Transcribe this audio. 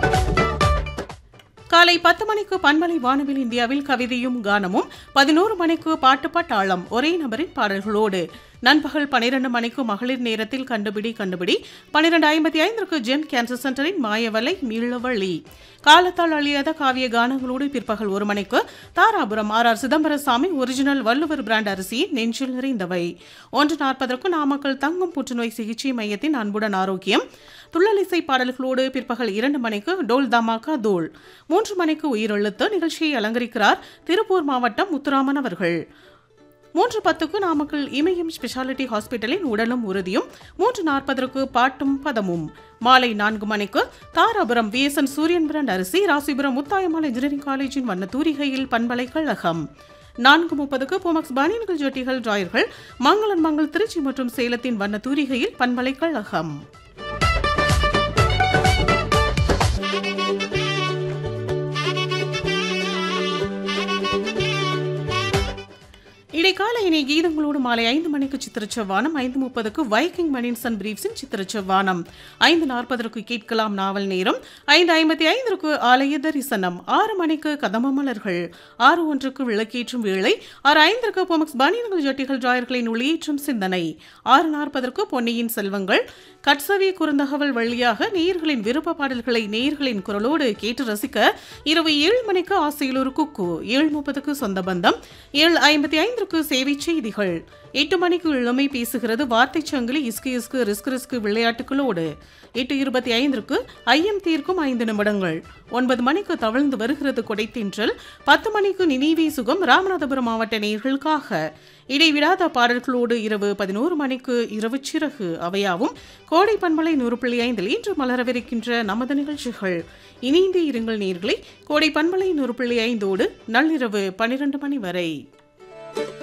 காலை பத்து மணிக்கு பன்மலை வானவில் இந்தியாவில் கவிதையும் கானமும் பதினோரு மணிக்கு பாட்டு பட்டாளம் ஒரே நபரின் பாடல்களோடு நண்பகல் பனிரெண்டு மணிக்கு மகளிர் நேரத்தில் கண்டுபிடி கண்டுபிடி பனிரெண்டு ஐம்பத்தி ஐந்திற்கு ஜெம் கேன்சர் சென்டரின் மாயவலை மீளவழி காலத்தால் அழியாத காவிய கானங்களோடு பிற்பகல் ஒரு மணிக்கு Dharapuram R R Chidambarasamy original Valluvar brand அரிசியின் நெஞ்சில் நிறைந்தவை ஒன்று நாற்பதற்கு நாமக்கல் தங்கம் புற்றுநோய் சிகிச்சை மையத்தின் அன்புடன் ஆரோக்கியம் துள்ளலிசை பாடல்களோடு பிற்பகல் இரண்டு மணிக்கு டோல் தமாக்கா தோல் மூன்று மணிக்கு உயிரெழுத்து நிகழ்ச்சியை அலங்கரிக்கிறார் திருப்பூர் மாவட்டம் முத்துராமன் அவர்கள் மூன்று பத்துக்கு நாமக்கல் இமயம் ஸ்பெஷாலிட்டி ஹாஸ்பிட்டலின் உடலும் உறுதியும் மூன்று நாற்பதற்கு பாட்டும் பதமும் மாலை நான்கு மணிக்கு தாராபுரம் விஎஸ்என் சூரியன் பிராண்ட் அரிசி ராசிபுரம் முத்தாயம்மாள் இன்ஜினியரிங் காலேஜின் வண்ண தூரிகையில் பண்பலைக்கழகம் நான்கு முப்பதுக்கு போமக்ஸ் பானியன்கள் ஜோட்டிகள் டிராயர்கள் மங்களன் மங்கள் திருச்சி மற்றும் சேலத்தின் வண்ண தூரிகையில் பண்பலைக்கழகம் இடைக்கால இணை கீதங்களோடு மாலை ஐந்து மணிக்கு சித்திரச்சவானம் ஐந்து முப்பதுக்கு வைக்கிங் மணின்சன் பிரீப்ஸின் சித்திரச்சவானம் ஐந்து நாற்பதற்கு கேட்கலாம் நாவல் நேரம் ஐந்து ஐம்பத்தி ஐந்திற்கு ஆலய தரிசனம் ஆறு மணிக்கு கதம்ப மலர்கள் ஆறு ஒன்றுக்கு விளக்கேற்றும் வேளை ஆறு ஐந்திற்கு பொமக்ஸ் பனியன்கள் ஜட்டிகள் டிராயர்களின் ஒளியேற்றும் சிந்தனை ஆறு நாற்பதற்கு பொன்னியின் செல்வங்கள் கட்சவி குறுந்தகவல் வழியாக நேயர்களின் விருப்ப பாடல்களை நேயர்களின் குரலோடு கேட்டு ரசிக்க இரவு ஏழு மணிக்கு ஆசையில் ஒரு குக்கு ஏழு முப்பதுக்கு சொந்த பந்தம் ஏழு ஐம்பத்தி ஐந்திற்கு சேவை செய்திகள் எட்டு மணிக்கு இளமை பேசுகிறது வார்த்தை சங்கிலி இஸ்கு இஸ்கு ரிஸ்க் ரிஸ்க் விளையாட்டுகளோடு எட்டு இருபத்தி ஐந்திற்கு ஐயம் தீர்க்கும் ஐந்து நிமிடங்கள் ஒன்பது மணிக்கு தவழ்ந்து வருகிறது கொடைத்தென்றல் பத்து மணிக்கு நினைவே சுகம் ராமநாதபுரம் மாவட்ட நேர்களுக்காக இடைவிடாத பாடல்களோடு இரவு பதினோரு மணிக்கு இரவு சிறகு அவையாவும் கோடை பண்பலை நூறு புள்ளி ஐந்தில் இன்று மலரவிருக்கின்ற நமது நிகழ்ச்சிகள் இணைந்தே இருங்கள் நேர்களை கோடை பண்பலை நூறு புள்ளி ஐந்தோடு நள்ளிரவு பனிரெண்டு மணி வரை